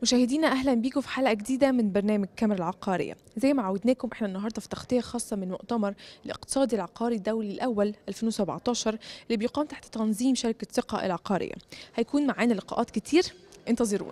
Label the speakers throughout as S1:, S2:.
S1: مشاهدينا اهلا بيكم في حلقه جديده من برنامج كاميرا العقاريه زي ما عودناكم احنا النهارده في تغطيه خاصه من مؤتمر الاقتصادي العقاري الدولي الاول 2017 اللي بيقام تحت تنظيم شركه ثقه العقاريه هيكون معانا لقاءات كتير انتظرونا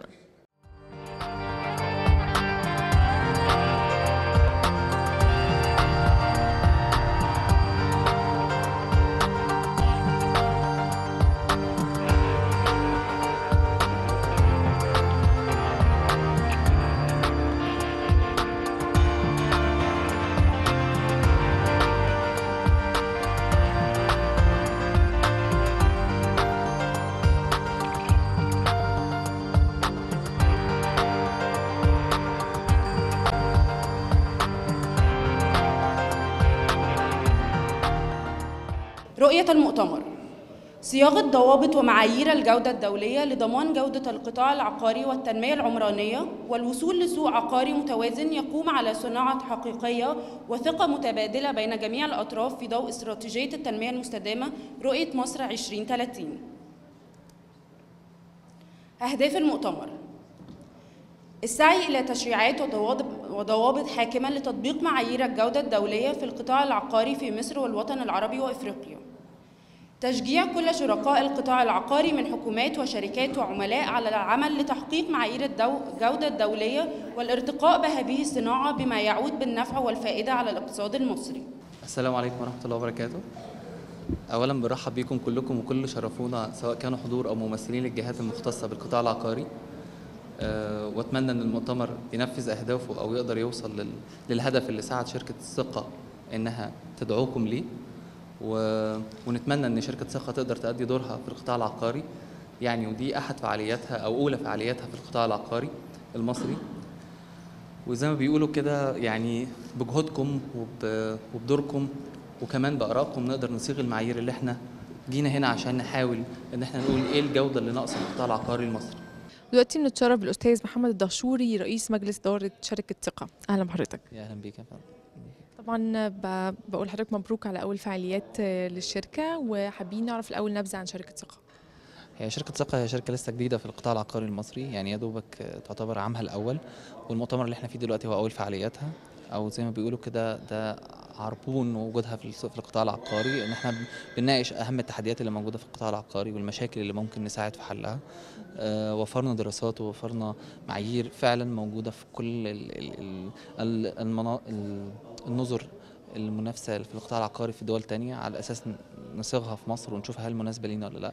S2: رؤية المؤتمر صياغة ضوابط ومعايير الجودة الدولية لضمان جودة القطاع العقاري والتنمية العمرانية والوصول لسوق عقاري متوازن يقوم على صناعة حقيقية وثقة متبادلة بين جميع الأطراف في ضوء استراتيجية التنمية المستدامة رؤية مصر 2030 أهداف المؤتمر السعي إلى تشريعات وضوابط وضوابط حاكمة لتطبيق معايير الجودة الدولية في القطاع العقاري في مصر والوطن العربي وإفريقيا. تشجيع كل شركاء القطاع العقاري من حكومات وشركات وعملاء على العمل لتحقيق معايير الجودة الدولية والارتقاء بهذه الصناعة بما يعود بالنفع والفائدة على الاقتصاد المصري.
S3: السلام عليكم ورحمة الله وبركاته. أولا برحب بكم كلكم وكل شرفونا سواء كانوا حضور أو ممثلين للجهات المختصة بالقطاع العقاري. أه واتمنى ان المؤتمر ينفذ اهدافه او يقدر يوصل لل... للهدف اللي ساعد شركه الثقه انها تدعوكم ليه و... ونتمنى ان شركه ثقه تقدر تؤدي دورها في القطاع العقاري يعني ودي احد فعالياتها او اولى فعالياتها في القطاع العقاري المصري وزي ما بيقولوا كده يعني بجهودكم وب... وبدوركم وكمان بارائكم نقدر نصيغ المعايير اللي احنا جينا هنا عشان نحاول ان احنا نقول ايه الجوده اللي ناقصه في القطاع العقاري المصري
S1: دلوقتي بنتشرف بالاستاذ محمد الدهشوري رئيس مجلس اداره شركه ثقه اهلا بحضرتك
S3: يا اهلا بيك يا فندم
S1: طبعا بقول لحضرتك مبروك على اول فعاليات للشركه وحابين نعرف الاول نبذه عن شركه ثقه
S3: هي شركة ثقة هي شركة لسه جديدة في القطاع العقاري المصري يعني يا دوبك تعتبر عامها الأول والمؤتمر اللي احنا فيه دلوقتي هو أول فعالياتها أو زي ما بيقولوا كده ده عربون وجودها في في القطاع العقاري ان احنا بنناقش اهم التحديات اللي موجوده في القطاع العقاري والمشاكل اللي ممكن نساعد في حلها أه وفرنا دراسات ووفرنا معايير فعلا موجوده في كل ال ال ال المنا... النظر المنافسه في القطاع العقاري في دول تانية على اساس نصيغها في مصر ونشوف هل مناسبه لينا ولا لا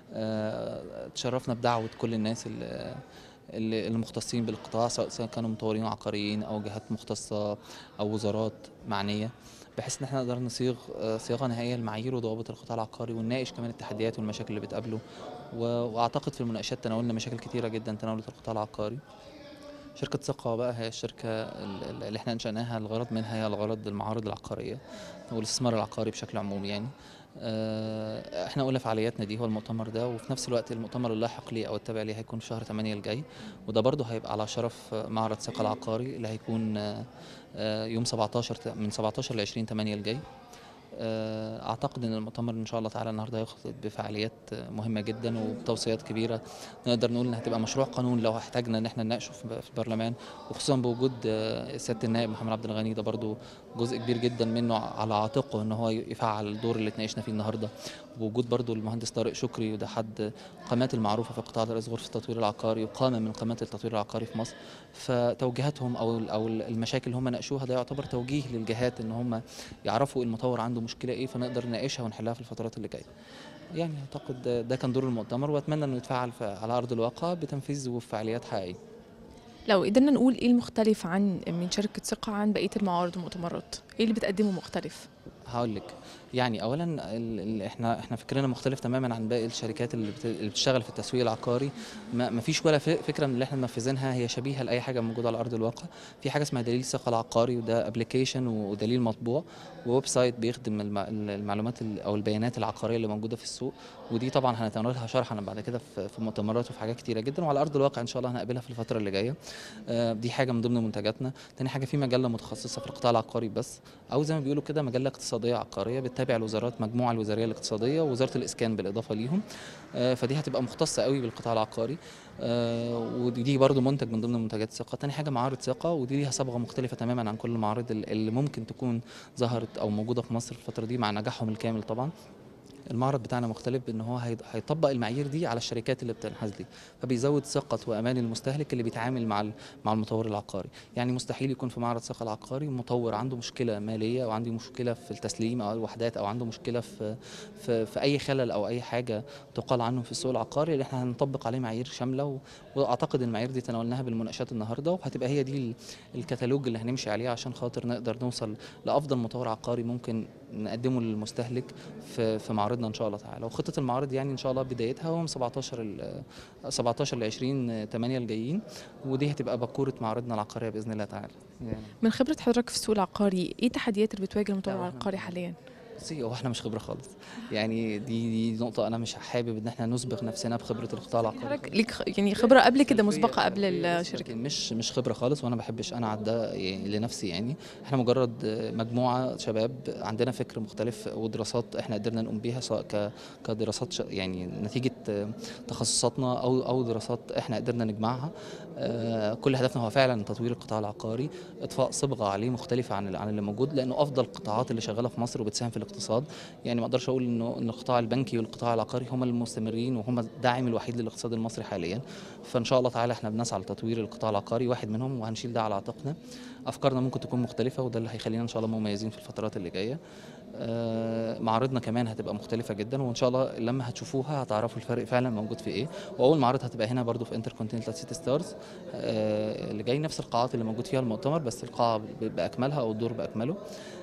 S3: أه تشرفنا بدعوه كل الناس اللي المختصين بالقطاع سواء كانوا مطورين عقاريين او جهات مختصه او وزارات معنيه بحيث ان احنا نقدر نصيغ صياغه نهائيه لمعايير وضوابط القطاع العقاري ونناقش كمان التحديات والمشاكل اللي بتقابله واعتقد في المناقشات تناولنا مشاكل كتيره جدا تناولت القطاع العقاري شركة ثقة بقى هي الشركة اللي احنا انشأناها الغرض منها هي الغرض المعارض العقارية والاستثمار العقاري بشكل عمومي يعني احنا اولى فعالياتنا دي هو المؤتمر ده وفي نفس الوقت المؤتمر اللاحق ليه او التابع ليه هيكون في شهر 8 الجاي وده برضه هيبقى على شرف معرض ثقة العقاري اللي هيكون يوم 17 من 17 ل 20 8 الجاي اعتقد ان المؤتمر ان شاء الله تعالى النهارده هيخلط بفعاليات مهمه جدا وبتوصيات كبيره نقدر نقول انها هتبقى مشروع قانون لو احتاجنا ان احنا نناقشه في البرلمان وخصوصا بوجود سياده النائب محمد عبد الغني ده برضو جزء كبير جدا منه على عاتقه ان هو يفعل الدور اللي اتناقشنا فيه النهارده ووجود برضو المهندس طارق شكري وده حد قامات المعروفه في القطاع ده رئيس غرفه التطوير العقاري وقامه من قامات التطوير العقاري في مصر فتوجيهاتهم او او المشاكل اللي هم ناقشوها ده يعتبر توجيه للجهات ان هم يعرفوا المطور عنده مشكله ايه فنقدر نناقشها ونحلها في الفترات اللي جايه يعني اعتقد ده كان دور المؤتمر واتمنى انه يتفعل على ارض الواقع بتنفيذ وفعاليات حقيقيه
S1: لو قدرنا نقول ايه المختلف عن من شركه ثقه عن بقيه المعارض والمؤتمرات ايه اللي بتقدمه مختلف
S3: هقول لك يعني اولا ال ال احنا احنا فكرنا مختلف تماما عن باقي الشركات اللي, بت اللي بتشتغل في التسويق العقاري ما, ما فيش ولا فكره من اللي احنا منفذينها هي شبيهه لاي حاجه موجوده على ارض الواقع في حاجه اسمها دليل الثقه العقاري وده ابلكيشن ودليل مطبوع وويب سايت بيخدم المعلومات او البيانات العقاريه اللي موجوده في السوق ودي طبعا هنتناولها شرحا بعد كده في, في مؤتمرات وفي حاجات كتيره جدا وعلى ارض الواقع ان شاء الله هنقابلها في الفتره اللي جايه دي حاجه من ضمن منتجاتنا تاني حاجه في مجله متخصصه في القطاع العقاري بس او زي ما بيقولوا كده مجله اقتصاديه اقتصاديه عقاريه بتتابع الوزارات المجموعه الوزاريه الاقتصاديه ووزاره الاسكان بالاضافه ليهم آه، فدي هتبقى مختصه قوي بالقطاع العقاري آه، ودي برضو منتج من ضمن منتجات الثقه تاني حاجه معارض ثقه ودي ليها صبغه مختلفه تماما عن كل المعارض اللي ممكن تكون ظهرت او موجوده في مصر الفتره دي مع نجاحهم الكامل طبعا المعرض بتاعنا مختلف بان هو هي- هيطبق المعايير دي على الشركات اللي بتنحاز ليه فبيزود ثقه وامان المستهلك اللي بيتعامل مع ال- مع المطور العقاري يعني مستحيل يكون في معرض ثقه العقاري مطور عنده مشكله ماليه او عنده مشكله في التسليم او الوحدات او عنده مشكله في في, في اي خلل او اي حاجه تقال عنه في السوق العقاري اللي احنا هنطبق عليه معايير شامله و- واعتقد المعايير دي تناولناها بالمناقشات النهارده وهتبقى هي دي ال- الكتالوج اللي هنمشي عليه عشان خاطر نقدر نوصل لافضل مطور عقاري ممكن نقدمه للمستهلك في في معرضنا ان شاء الله تعالى وخطه المعارض يعني ان شاء الله بدايتها هو من 17 ال 17 ل 20 8 الجايين ودي هتبقى بكوره معرضنا العقاريه باذن الله تعالى يعني
S1: من خبره حضرتك في السوق العقاري ايه التحديات اللي بتواجه المطور
S3: لا، إحنا-
S1: العقاري حاليا
S3: بصي هو احنا مش خبره خالص يعني دي دي نقطه انا مش حابب ان احنا نسبق نفسنا بخبره القطاع العقاري
S1: حضرتك ليك خ- يعني خبره قبل كده
S3: خلفية-
S1: مسبقه قبل
S3: خلفية بس
S1: الشركه
S3: لكن مش مش خبره خالص وانا ما بحبش انا ده يعني لنفسي يعني احنا مجرد مجموعه شباب عندنا فكر مختلف ودراسات احنا قدرنا نقوم بيها سواء ك- كدراسات ش- يعني نتيجه تخصصاتنا او او دراسات احنا قدرنا نجمعها آه، كل هدفنا هو فعلا تطوير القطاع العقاري اطفاء صبغه عليه مختلفه عن عن اللي موجود لانه افضل القطاعات اللي شغاله في مصر وبتساهم في الاقتصاد يعني ما اقدرش اقول انه ان القطاع البنكي والقطاع العقاري هم المستمرين وهم الداعم الوحيد للاقتصاد المصري حاليا فان شاء الله تعالى احنا بنسعى لتطوير القطاع العقاري واحد منهم وهنشيل ده على عاتقنا افكارنا ممكن تكون مختلفه وده اللي هيخلينا ان شاء الله مميزين في الفترات اللي جايه آه، معارضنا كمان هتبقى مختلفه جدا وان شاء الله لما هتشوفوها هتعرفوا الفرق فعلا موجود في ايه واول معرض هتبقى هنا برضو في انتر كونتيننتال سيتي ستارز آه، اللي جاي نفس القاعات اللي موجود فيها المؤتمر بس القاعه ب- باكملها او الدور باكمله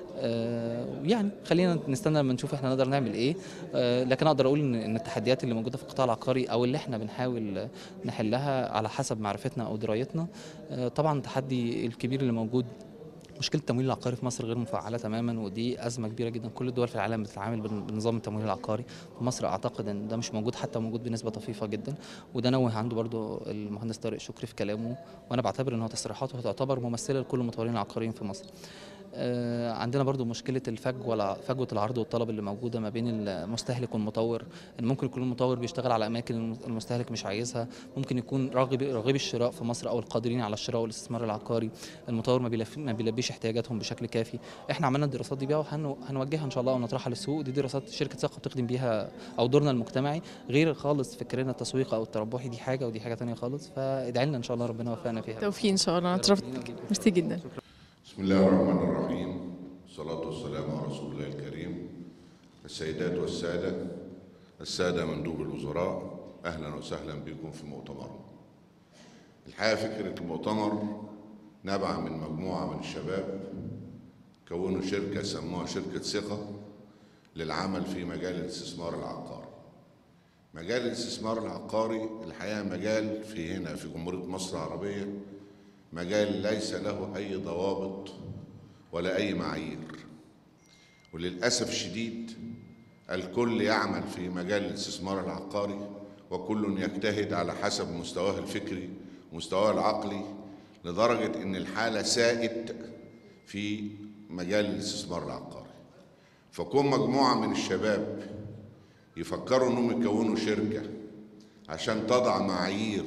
S3: آه، يعني خلينا نستنى لما نشوف احنا نقدر نعمل ايه آه، لكن اقدر اقول ان إن التحديات اللي موجوده في القطاع العقاري او اللي احنا بنحاول نحلها على حسب معرفتنا او درايتنا آه، طبعا التحدي الكبير اللي موجود مشكله التمويل العقاري في مصر غير مفعله تماما ودي ازمه كبيره جدا كل الدول في العالم بتتعامل بن- بنظام التمويل العقاري في مصر اعتقد ان ده مش موجود حتى موجود بنسبه طفيفه جدا وده نوه عنده برضو المهندس طارق شكري في كلامه وانا بعتبر ان هو تصريحاته تعتبر ممثله لكل المطورين العقاريين في مصر آه، عندنا برضو مشكله الفجوه الع- فجوه العرض والطلب اللي موجوده ما بين المستهلك والمطور ان ممكن يكون المطور بيشتغل على اماكن الم- المستهلك مش عايزها ممكن يكون راغب راغبي الشراء في مصر او القادرين على الشراء والاستثمار العقاري المطور ما بيلف- ما بيلبيش احتياجاتهم بشكل كافي احنا عملنا الدراسات دي بقى وهنوجهها ان شاء الله ونطرحها للسوق دي دراسات شركه ثقه بتخدم بيها او دورنا المجتمعي غير خالص فكرنا التسويق او التربحي دي حاجه ودي حاجه تانية خالص فادعي لنا ان شاء الله ربنا يوفقنا فيها
S1: توفيق ان شاء الله انا اتشرفت ميرسي جدا
S4: بسم الله الرحمن الرحيم والصلاة والسلام على رسول الله الكريم السيدات والسادة السادة مندوب الوزراء أهلا وسهلا بكم في مؤتمرنا الحقيقة فكرة المؤتمر نابعة من مجموعة من الشباب كونوا شركة سموها شركة ثقة للعمل في مجال الاستثمار العقاري مجال الاستثمار العقاري الحقيقة مجال في هنا في جمهورية مصر العربية مجال ليس له أي ضوابط ولا أي معايير وللأسف الشديد الكل يعمل في مجال الاستثمار العقاري وكل يجتهد على حسب مستواه الفكري ومستواه العقلي لدرجة أن الحالة سائد في مجال الاستثمار العقاري فكون مجموعة من الشباب يفكروا أنهم يكونوا شركة عشان تضع معايير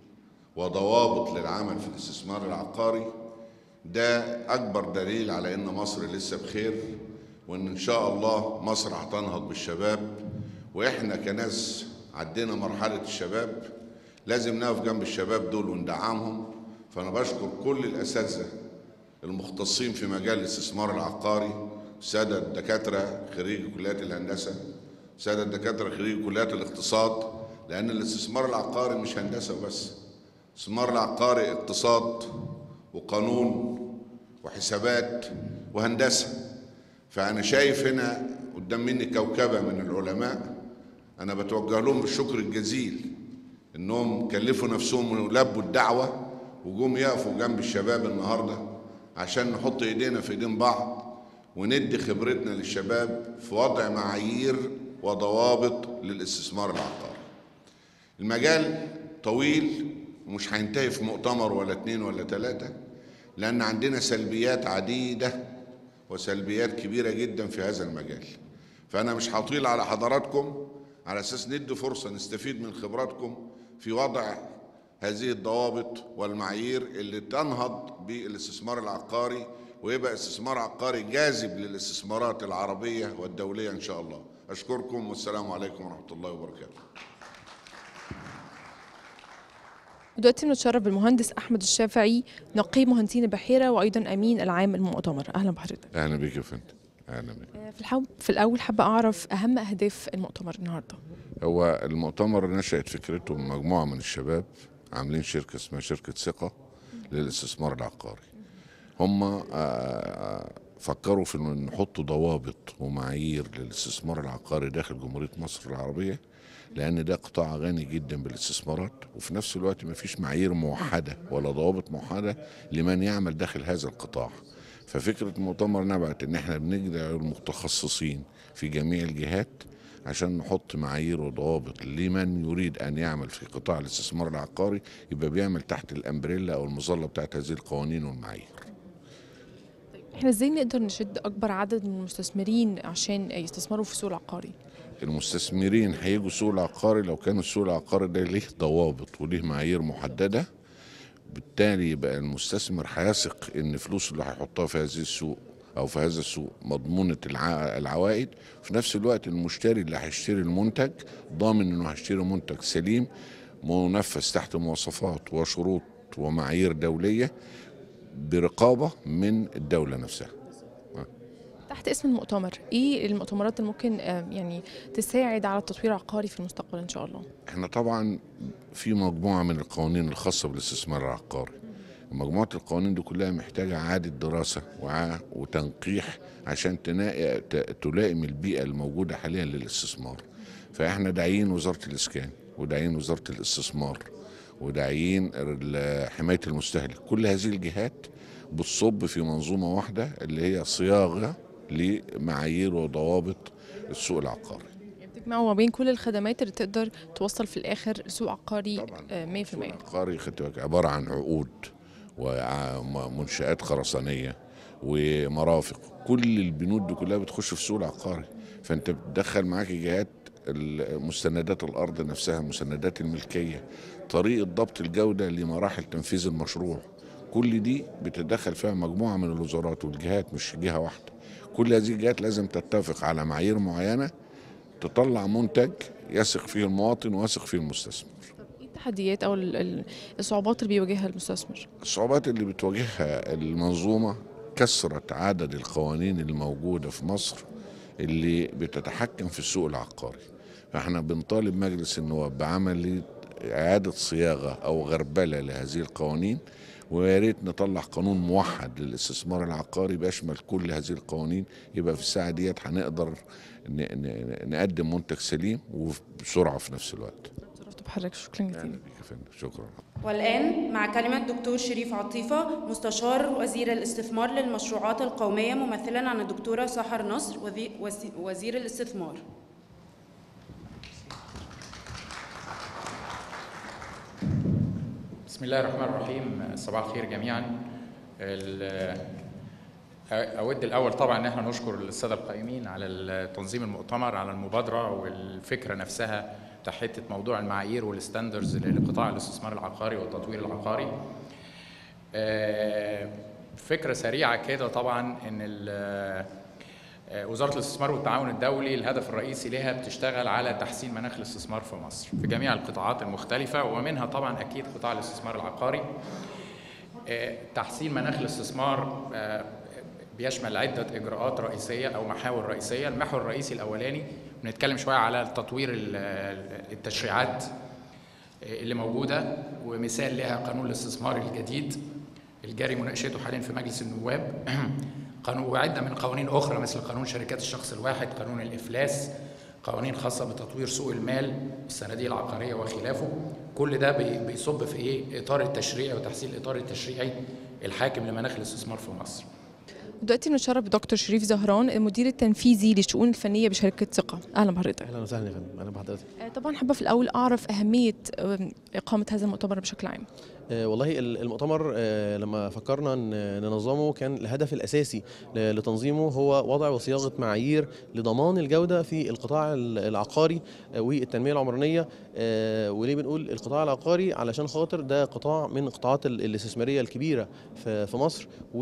S4: وضوابط للعمل في الاستثمار العقاري ده أكبر دليل على إن مصر لسه بخير وإن إن شاء الله مصر هتنهض بالشباب وإحنا كناس عدينا مرحلة الشباب لازم نقف جنب الشباب دول وندعمهم فأنا بشكر كل الأساتذة المختصين في مجال الاستثمار العقاري السادة الدكاترة خريج كليات الهندسة السادة الدكاترة خريج كليات الاقتصاد لأن الاستثمار العقاري مش هندسة بس الاستثمار العقاري اقتصاد وقانون وحسابات وهندسة فأنا شايف هنا قدام مني كوكبة من العلماء أنا بتوجه لهم بالشكر الجزيل إنهم كلفوا نفسهم ولبوا الدعوة وجم يقفوا جنب الشباب النهاردة عشان نحط إيدينا في إيدين بعض وندي خبرتنا للشباب في وضع معايير وضوابط للاستثمار العقاري المجال طويل ومش هينتهي في مؤتمر ولا اتنين ولا تلاتة لأن عندنا سلبيات عديدة وسلبيات كبيرة جدا في هذا المجال فأنا مش هطيل على حضراتكم على أساس ندي فرصة نستفيد من خبراتكم في وضع هذه الضوابط والمعايير اللي تنهض بالاستثمار العقاري ويبقى استثمار عقاري جاذب للاستثمارات العربية والدولية إن شاء الله أشكركم والسلام عليكم ورحمة الله وبركاته
S1: ودلوقتي بنتشرف بالمهندس احمد الشافعي نقيب مهندسين البحيره وايضا امين العام المؤتمر اهلا بحضرتك
S4: أهلا بك يا فندم أهلا بك
S1: آه، في الحب في الاول حابه اعرف اهم اهداف المؤتمر النهارده
S4: هو المؤتمر نشأت فكرته من مجموعة من الشباب عاملين شركة اسمها شركة ثقة للاستثمار العقاري هم آه، فكروا في ان نحط ضوابط ومعايير للاستثمار العقاري داخل جمهورية مصر العربية لأن ده قطاع غني جدا بالاستثمارات وفي نفس الوقت ما فيش معايير موحدة ولا ضوابط موحدة لمن يعمل داخل هذا القطاع ففكرة المؤتمر نبعت ان احنا بنجمع المتخصصين في جميع الجهات عشان نحط معايير وضوابط لمن يريد ان يعمل في قطاع الاستثمار العقاري يبقى بيعمل تحت الامبريلا او المظله بتاعت هذه القوانين والمعايير.
S1: احنا ازاي نقدر نشد اكبر عدد من المستثمرين عشان يستثمروا في السوق العقاري
S4: المستثمرين هيجوا السوق العقاري لو كان السوق العقاري ده ليه ضوابط وليه معايير محدده بالتالي يبقى المستثمر هيثق ان فلوسه اللي هيحطها في هذه السوق او في هذا السوق مضمونه الع- العوائد في نفس الوقت المشتري اللي هيشتري المنتج ضامن انه هيشتري منتج سليم منفذ تحت مواصفات وشروط ومعايير دوليه برقابه من الدوله نفسها
S1: تحت اسم المؤتمر ايه المؤتمرات اللي ممكن آه، يعني تساعد على التطوير العقاري في المستقبل ان شاء الله
S4: احنا طبعا في مجموعه من القوانين الخاصه بالاستثمار العقاري مجموعه القوانين دي كلها محتاجه اعاده دراسه وع- وتنقيح عشان تنا- ت- تلائم البيئه الموجوده حاليا للاستثمار فاحنا داعيين وزاره الاسكان وداعيين وزاره الاستثمار وداعيين ال- حمايه المستهلك كل هذه الجهات بتصب في منظومه واحده اللي هي صياغه لمعايير وضوابط السوق العقاري
S1: يعني بتجمعوا ما بين كل الخدمات اللي تقدر توصل في الاخر سوق عقاري
S4: طبعا
S1: آه، 100%
S4: السوق العقاري خدت بالك عباره عن عقود ومنشآت خرسانيه ومرافق كل البنود دي كلها بتخش في السوق العقاري فانت بتدخل معاك جهات مستندات الارض نفسها مسندات الملكيه طريقه ضبط الجوده لمراحل تنفيذ المشروع كل دي بتتدخل فيها مجموعه من الوزارات والجهات مش جهه واحده كل هذه الجهات لازم تتفق على معايير معينه تطلع منتج يثق فيه المواطن ويثق فيه المستثمر
S1: ايه التحديات او ال- ال- الصعوبات اللي بيواجهها المستثمر
S4: الصعوبات اللي بتواجهها المنظومة كثرة عدد القوانين الموجودة في مصر اللي بتتحكم في السوق العقاري فاحنا بنطالب مجلس النواب بعمل إعادة صياغة أو غربلة لهذه القوانين ويا ريت نطلع قانون موحد للاستثمار العقاري بيشمل كل هذه القوانين يبقى في الساعة ديت هنقدر ن- ن- نقدم منتج سليم وبسرعة في نفس الوقت
S1: شرفت بحضرتك شكرا
S4: أهلا
S1: جزيلا
S4: بك يا فندم شكرا
S2: والآن مع كلمة دكتور شريف عطيفة مستشار وزير الاستثمار للمشروعات القومية ممثلا عن الدكتورة سحر نصر وزي- وزي- وزير الاستثمار
S5: بسم الله الرحمن الرحيم صباح الخير جميعا ال- أود الأول طبعا إن احنا نشكر السادة القائمين على تنظيم المؤتمر على المبادرة والفكرة نفسها بتاع حتة موضوع المعايير والستاندرز لقطاع الاستثمار العقاري والتطوير العقاري. آه، فكرة سريعة كده طبعا إن ال- آه، وزارة الاستثمار والتعاون الدولي الهدف الرئيسي لها بتشتغل على تحسين مناخ الاستثمار في مصر في جميع القطاعات المختلفة ومنها طبعا أكيد قطاع الاستثمار العقاري آه، تحسين مناخ الاستثمار آه، بيشمل عدة إجراءات رئيسية أو محاور رئيسية المحور الرئيسي الأولاني بنتكلم شوية على تطوير ال- التشريعات اللي موجودة ومثال لها قانون الاستثمار الجديد الجاري مناقشته حاليا في مجلس النواب قانون وعدة من قوانين أخرى مثل قانون شركات الشخص الواحد قانون الإفلاس قوانين خاصة بتطوير سوق المال الصناديق العقارية وخلافه كل ده بي- بيصب في إيه إطار التشريعي وتحسين الإطار التشريعي الحاكم لمناخ الاستثمار في مصر
S1: دلوقتي بنتشرف بدكتور شريف زهران المدير التنفيذي للشؤون الفنيه بشركه ثقه اهلا بحضرتك
S6: اهلا وسهلا يا فندم اهلا بحضرتك
S1: آه، طبعا حابه في الاول اعرف اهميه آه، اقامه هذا المؤتمر بشكل عام
S6: آه، والله ال- المؤتمر آه، لما فكرنا ن- ننظمه كان الهدف الاساسي ل- لتنظيمه هو وضع وصياغه معايير لضمان الجوده في القطاع ال- العقاري آه، والتنميه العمرانيه آه، وليه بنقول القطاع العقاري علشان خاطر ده قطاع من القطاعات ال- الاستثماريه الكبيره في في مصر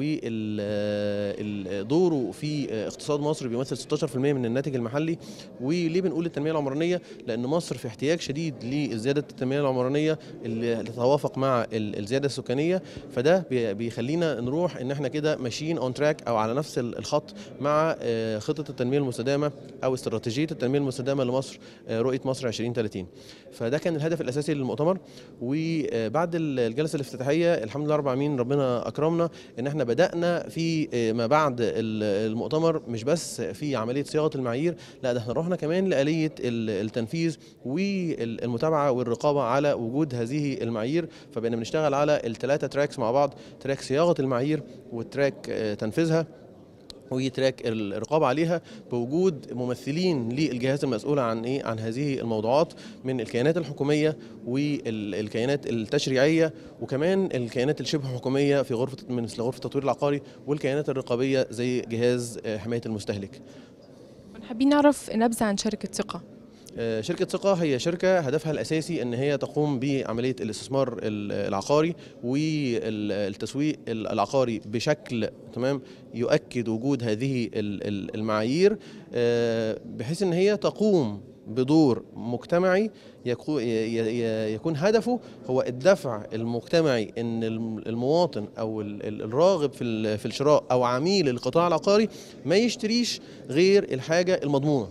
S6: ودوره في آه، اقتصاد مصر بيمثل 16% من الناتج المحلي وليه بنقول التنميه العمرانيه لان مصر في احتياج شديد لزياده التنميه العمرانيه اللي تتوافق مع ال- الزياده السكانيه فده بي- بيخلينا نروح ان احنا كده ماشيين اون تراك او على نفس ال- الخط مع آه، خطه التنميه المستدامه او استراتيجيه التنميه المستدامه لمصر آه، رؤيه مصر 2030 فده كان الهدف الاساسي للمؤتمر وبعد ال- الجلسه الافتتاحيه الحمد لله رب العالمين ربنا اكرمنا ان احنا بدانا في آه، ما بعد ال- المؤتمر مش بس في عمليه صياغه المعايير لا ده احنا رحنا كمان لآلية ال- التنفيذ والمتابعة والرقابة على وجود هذه المعايير فبقينا بنشتغل على الثلاثة تراكس مع بعض تراك صياغة المعايير والتراك آه، تنفيذها وتراك الرقابة عليها بوجود ممثلين للجهات المسؤولة عن ايه عن هذه الموضوعات من الكيانات الحكومية والكيانات التشريعية وكمان الكيانات الشبه حكومية في غرفة مثل غرفة التطوير العقاري والكيانات الرقابية زي جهاز آه، حماية المستهلك
S1: حابين نعرف نبذه عن شركه ثقه
S6: آه، شركة ثقة هي شركة هدفها الأساسي أن هي تقوم بعملية الاستثمار ال- العقاري والتسويق ال- العقاري بشكل تمام يؤكد وجود هذه ال- ال- المعايير آه، بحيث أن هي تقوم بدور مجتمعي يكو- ي- ي- يكون هدفه هو الدفع المجتمعي ان الم- المواطن او ال- ال- الراغب في ال- في الشراء او عميل القطاع العقاري ما يشتريش غير الحاجه المضمونه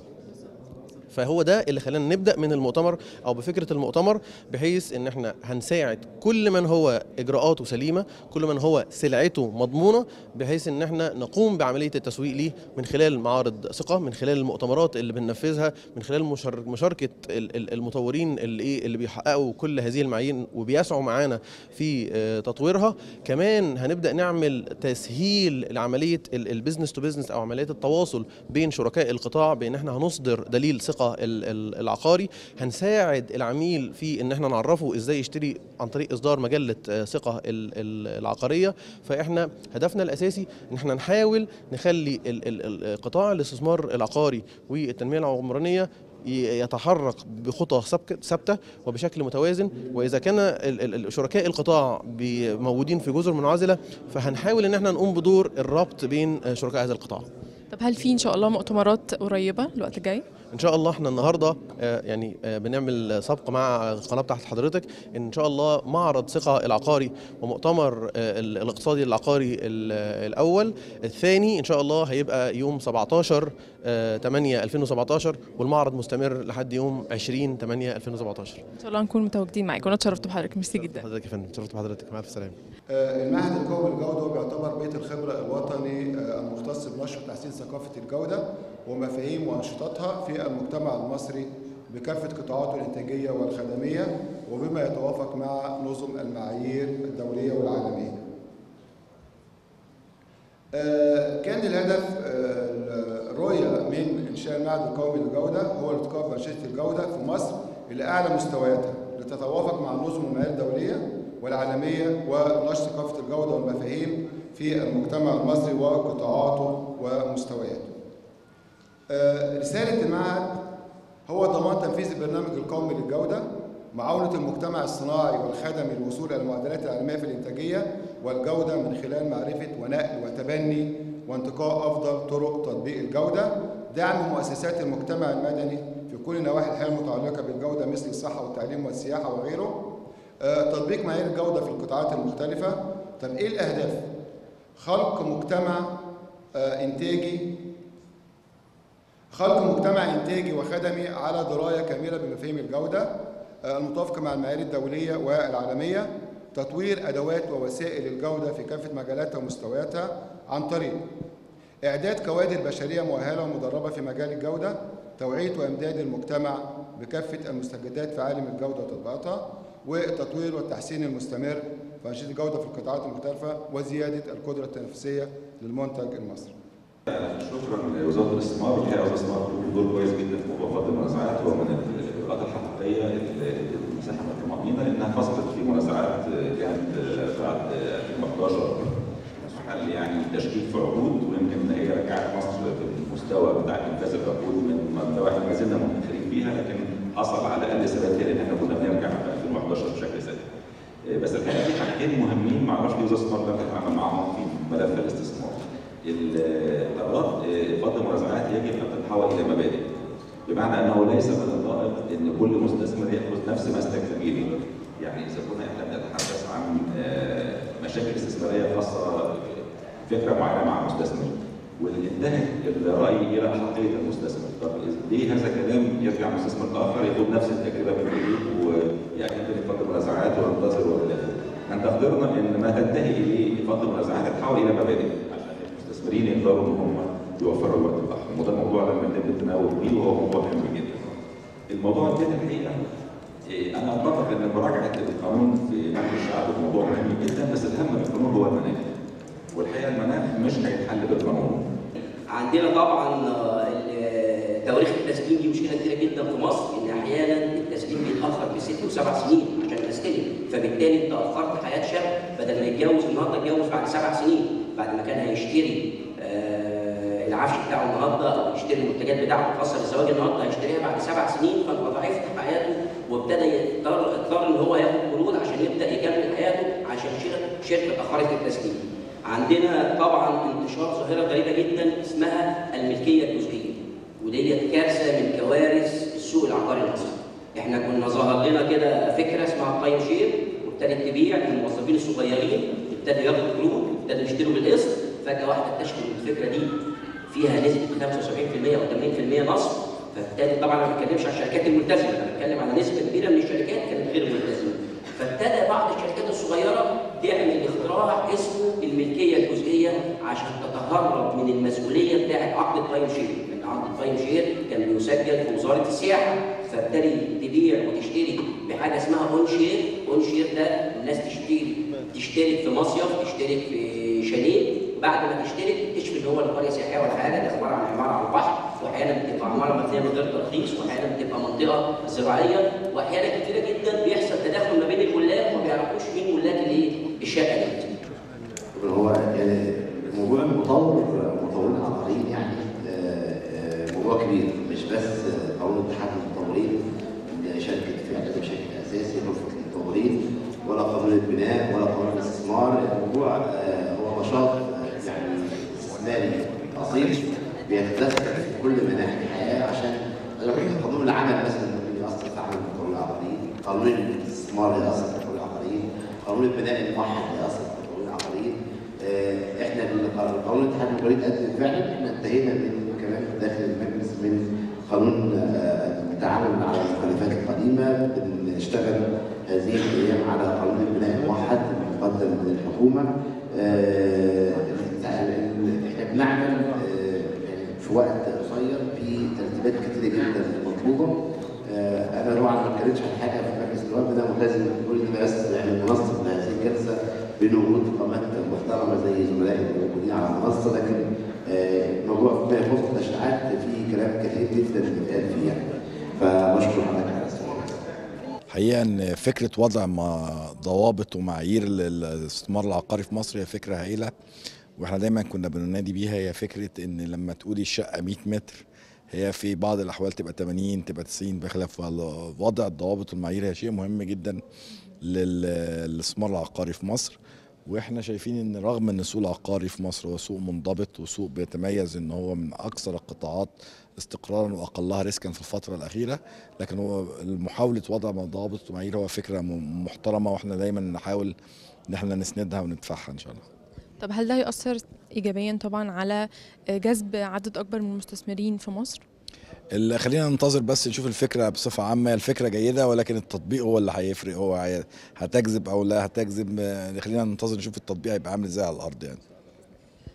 S6: فهو ده اللي خلانا نبدا من المؤتمر او بفكره المؤتمر بحيث ان احنا هنساعد كل من هو اجراءاته سليمه كل من هو سلعته مضمونه بحيث ان احنا نقوم بعمليه التسويق ليه من خلال معارض ثقه من خلال المؤتمرات اللي بننفذها من خلال مشار- مشاركه ال- ال- المطورين اللي ايه اللي بيحققوا كل هذه المعايير وبيسعوا معانا في آه، تطويرها كمان هنبدا نعمل تسهيل لعمليه البيزنس تو بيزنس او عمليات التواصل بين شركاء القطاع بان احنا هنصدر دليل ثقه ال- ال- العقاري هنساعد العميل في ان احنا نعرفه ازاي يشتري عن طريق اصدار مجله آه، ثقه ال- ال- العقاريه فاحنا هدفنا الاساسي ان احنا نحاول نخلي ال- ال- ال- قطاع الاستثمار العقاري والتنميه العمرانيه ي- يتحرك بخطى سبك- ثابته وبشكل متوازن واذا كان ال- ال- ال- شركاء القطاع بي- موجودين في جزر منعزله فهنحاول ان احنا نقوم بدور الربط بين آه، شركاء هذا القطاع
S1: طب هل في ان شاء الله مؤتمرات قريبه الوقت الجاي
S6: ان شاء الله احنا النهارده آه، يعني آه، بنعمل سبق مع القناه بتاعت حضرتك ان شاء الله معرض ثقه العقاري ومؤتمر آه، ال- الاقتصادي العقاري ال- آه، الاول الثاني ان شاء الله هيبقى يوم 17 آه، 8 2017 والمعرض مستمر لحد يوم 20 8 2017
S1: ان شاء الله نكون متواجدين معاكم وانا اتشرفت بحضرتك ميرسي جدا
S6: حضرتك يا فندم اتشرفت بحضرتك مع الف سلامه
S7: آه، المعهد القومي للجودة بيعتبر بيت الخبرة الوطني آه، المختص بنشر وتحسين ثقافة الجودة ومفاهيم وأنشطتها في المجتمع المصري بكافة قطاعاته الإنتاجية والخدمية وبما يتوافق مع نظم المعايير الدولية والعالمية. آه، كان الهدف آه، الرؤية من إنشاء المعهد القومي للجودة هو الارتقاء بأنشطة الجودة في مصر لأعلى مستوياتها لتتوافق مع نظم المعايير الدولية والعالمية ونشر ثقافة الجودة والمفاهيم في المجتمع المصري وقطاعاته ومستوياته. آه، رسالة المعهد هو ضمان تنفيذ البرنامج القومي للجودة معاونة المجتمع الصناعي والخدمي للوصول إلى المعدلات العالمية في الإنتاجية والجودة من خلال معرفة ونقل وتبني وانتقاء أفضل طرق تطبيق الجودة دعم مؤسسات المجتمع المدني في كل نواحي الحياة المتعلقة بالجودة مثل الصحة والتعليم والسياحة وغيره آه، تطبيق معايير الجودة في القطاعات المختلفة طب إيه الأهداف؟ خلق مجتمع آه، إنتاجي خلق مجتمع إنتاجي وخدمي على دراية كاملة بمفاهيم الجودة آه، المتوافقة مع المعايير الدولية والعالمية تطوير أدوات ووسائل الجودة في كافة مجالاتها ومستوياتها عن طريق إعداد كوادر بشرية مؤهلة ومدربة في مجال الجودة توعية وإمداد المجتمع بكافة المستجدات في عالم الجودة وتطبيقاتها والتطوير والتحسين المستمر في أنشطة الجودة في القطاعات المختلفة وزيادة القدرة التنافسية للمنتج المصري.
S8: شكرا لوزاره الاستثمار الحقيقه وزاره الاستثمار بتقوم بدور كويس جدا في موضوع فض المنازعات هو من الاجراءات الحقيقيه اللي مساحه الطمانينه لانها فصلت في منازعات كانت بعد 2011 محل يعني تشكيك في عقود ويمكن ان هي رجعت مصر في المستوى بتاع انفاذ العقود من نواحي ما زلنا متاخرين فيها لكن حصل على الاقل ثبات لان احنا كنا بنرجع في 2011 بشكل سريع بس الحقيقه في حاجتين مهمين ما اعرفش ليه وزاره الاستثمار لم تتعامل معاهم في ملف الاستثمار. القرارات فض المنازعات يجب ان تتحول الى مبادئ بمعنى انه ليس من اللائق ان كل مستثمر ياخذ نفس مسلك زميله يعني اذا كنا احنا بنتحدث عن مشاكل استثماريه خاصه فكره معينه مع مستثمر والانتهت الراي الى حقيه المستثمر طب ليه هذا الكلام يرجع مستثمر اخر ياخذ نفس التجربه من جديد ويعمل فض المنازعات وينتظر والى اخره انت اخترنا ان ما تنتهي اليه فض المنازعات تتحول الى مبادئ المستثمرين يقدروا ان هم يوفروا الوقت بتاعهم وده موضوع لما يتم التناول فيه وهو موضوع مهم جدا. الموضوع الثاني الحقيقه انا اتفق ان مراجعه القانون في مجلس الشعب موضوع مهم جدا بس الاهم من القانون هو المناخ. والحقيقه المناخ مش هيتحل بالقانون.
S9: عندنا طبعا تواريخ التسليم دي مشكله كبيره جدا في مصر ان احيانا التسليم بيتاخر بست وسبع سنين عشان تستلم فبالتالي انت اخرت حياه شاب بدل ما يتجوز النهارده يتجوز بعد سبع سنين بعد ما كان هيشتري آه العفش بتاعه النهارده او يشتري المنتجات بتاعته الخاصه بالزواج النهارده هيشتريها بعد سبع سنين فانت ضعفت حياته وابتدى يضطر اضطر ان هو ياخد قروض عشان يبدا يكمل حياته عشان شركه اخرت التسليم. عندنا طبعا انتشار ظاهره غريبه جدا اسمها الملكيه الجزئيه وديت كارثه من كوارث السوق العقاري المصري. احنا كنا ظهر لنا كده فكره اسمها التايم شير وابتدت تبيع للموظفين الصغيرين ابتدوا ياخدوا قروض ابتدوا يشتروا بالقسط فجاه واحده اكتشفوا ان الفكره دي فيها نسبه 75% او 80% نصب فابتدت طبعا ما بتكلمش عن الشركات الملتزمه انا بتكلم على نسبه كبيره من الشركات كانت غير ملتزمه فابتدى بعض الشركات الصغيره تعمل اختراع اسمه الملكيه الجزئيه عشان تتهرب من المسؤوليه بتاعه عقد التايم شير لان عقد التايم شير كان بيسجل في وزاره السياحه فابتدي تبيع وتشتري بحاجه اسمها اون شير اون شير ده الناس تشتري تشترك في مصيف تشترك في شاليه بعد ما تشترك تكتشف ان هو لا قريه سياحيه ولا حاجه ده عباره عن عماره على البحر واحيانا بتبقى عماره مبنيه من غير ترخيص واحيانا بتبقى منطقه زراعيه واحيانا كتيره جدا بيحصل تداخل ما بين الملاك وما بيعرفوش مين ملاك الايه الشقه دي.
S10: هو يعني موضوع المطور مطورين عقاريين يعني موضوع كبير مش بس قانون اتحاد المطورين شركه فعلا بشكل اساسي غرفه المطورين ولا قانون البناء ولا قانون الاستثمار الموضوع هو نشاط يعني استثماري اصيل بيتدخل في كل مناحي الحياه عشان قانون العمل مثلا يأثر في عمل المطورين العقاريين قانون الاستثمار يأثر في المطورين العقاريين قانون البناء الموحد يأثر في المطورين العقاريين احنا قانون اتحاد المطورين قدم فعلا احنا انتهينا من كمان داخل المجلس من قانون التعامل على المخالفات القديمه بنشتغل هذه الايام على قانون البناء الموحد المقدم من الحكومه احنا بنعمل في وقت قصير في ترتيبات كتيره جدا مطلوبه انا طبعا ما اتكلمتش عن حاجه في مجلس النواب انا ملتزم بقول ان بس يعني منصب لهذه الجلسه بوجود قامات محترمه زي زملائي الموجودين على المنصه لكن موضوع ما يخص التشريعات في كلام كثير جدا بيتقال فيه يعني فبشكر حضرتك على السؤال
S11: حقيقة ان فكرة وضع ضوابط ومعايير للاستثمار العقاري في مصر هي فكرة هائلة واحنا دايما كنا بننادي بيها هي فكرة ان لما تقولي الشقة 100 متر هي في بعض الاحوال تبقى 80 تبقى 90 بخلاف وضع الضوابط والمعايير هي شيء مهم جدا للاستثمار العقاري في مصر واحنا شايفين ان رغم ان السوق العقاري في مصر هو سوق منضبط وسوق بيتميز ان هو من اكثر القطاعات استقرارا واقلها ريسكا في الفتره الاخيره لكن هو محاوله وضع ضوابط ومعايير هو فكره محترمه واحنا دايما نحاول ان احنا نسندها وندفعها ان شاء الله
S1: طب هل ده هيأثر ايجابيا طبعا على جذب عدد اكبر من المستثمرين في مصر؟
S11: اللي خلينا ننتظر بس نشوف الفكره بصفه عامه الفكره جيده ولكن التطبيق هو اللي هيفرق هو هتجذب او لا هتجذب خلينا ننتظر نشوف التطبيق هيبقى عامل ازاي على الارض يعني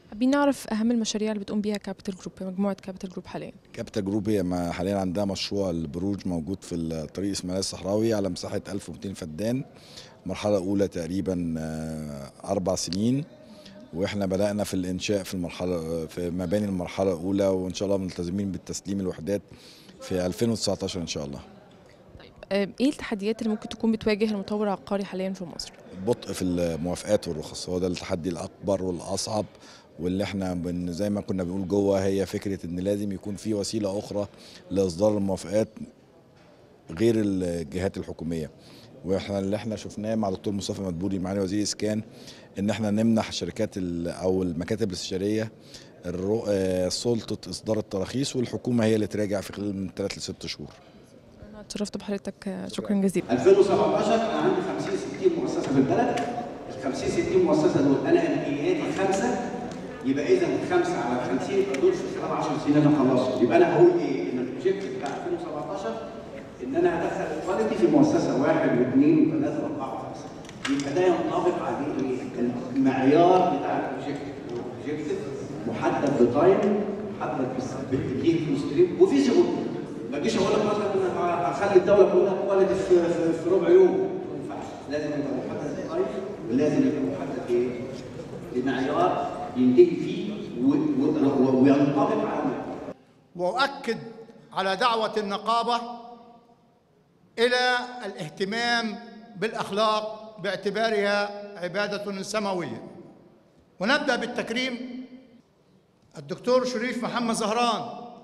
S1: حابين نعرف اهم المشاريع اللي بتقوم بيها كابيتال جروب مجموعه كابيتال جروب حاليا
S11: كابيتال جروب هي ما- حاليا عندها مشروع البروج موجود في الطريق اسماعيليه الصحراوي على مساحه 1200 فدان مرحله اولى تقريبا آه، اربع سنين واحنا بدانا في الانشاء في المرحله في مباني المرحله الاولى وان شاء الله ملتزمين بالتسليم الوحدات في 2019 ان شاء الله
S1: آه، ايه التحديات اللي ممكن تكون بتواجه المطور العقاري حاليا في مصر
S11: بطء في الموافقات والرخص هو ده التحدي الاكبر والاصعب واللي احنا بن زي ما كنا بنقول جوه هي فكره ان لازم يكون في وسيله اخرى لاصدار الموافقات غير الجهات الحكوميه واحنا اللي احنا شفناه مع دكتور مصطفى مدبولي معالي وزير الاسكان ان احنا نمنح شركات ال- او المكاتب الاستشاريه الرو- آه، سلطه اصدار التراخيص والحكومه هي اللي تراجع في خلال من ثلاث لست شهور
S1: انا اتشرفت بحضرتك آه، شكرا جزيلا
S12: 2017 انا عندي 50 60 مؤسسه في البلد ال 50 60 مؤسسه دول انا امكانياتي خمسه يبقى اذا خمسه على 50 يبقى دول في خلال 10 سنين انا خلصت يبقى انا هقول ايه ان البروجكت بتاع 2017 ان انا هدخل الكواليتي في مؤسسه واحد واثنين وثلاثه واربعه وخمسه يبقى ده ينطبق عليه ايه؟ المعيار بتاع البروجكت البروجكت محدد بتايم محدد بالتكليف ستريم وفيزيبل ما اجيش اقول لك مثلا انا هخلي الدوله كلها كواليتي في, في, في ربع يوم ما ينفعش لازم يبقى محدد بتايم ولازم يبقى محدد ايه؟ بمعيار ينتهي فيه و- و- و- وينطبق على المعيار
S13: واؤكد على دعوه النقابه الى الاهتمام بالاخلاق باعتبارها عباده سماويه ونبدا بالتكريم الدكتور شريف محمد زهران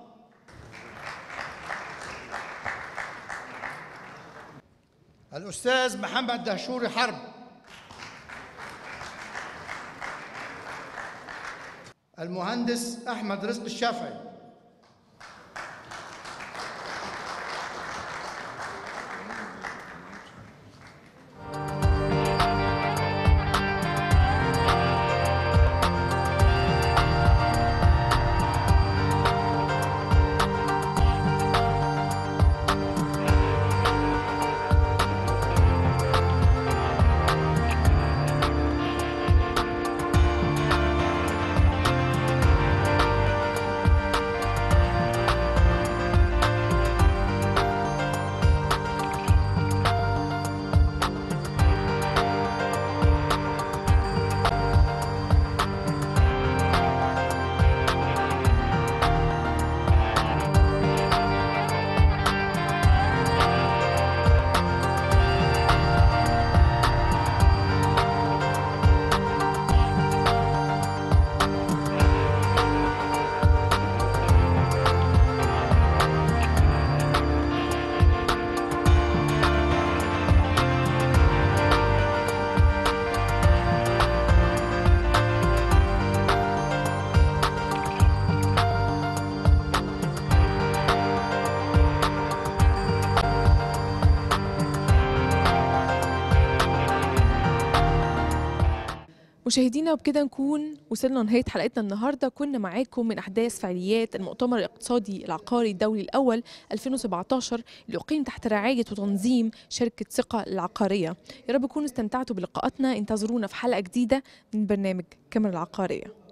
S13: الاستاذ محمد دهشوري حرب المهندس احمد رزق الشافعي
S1: مشاهدينا وبكده نكون وصلنا لنهاية حلقتنا النهاردة كنا معاكم من أحداث فعاليات المؤتمر الاقتصادي العقاري الدولي الأول 2017 اللي أقيم تحت رعاية وتنظيم شركة ثقة العقارية يا رب تكونوا استمتعتوا بلقاءاتنا انتظرونا في حلقة جديدة من برنامج كاميرا العقارية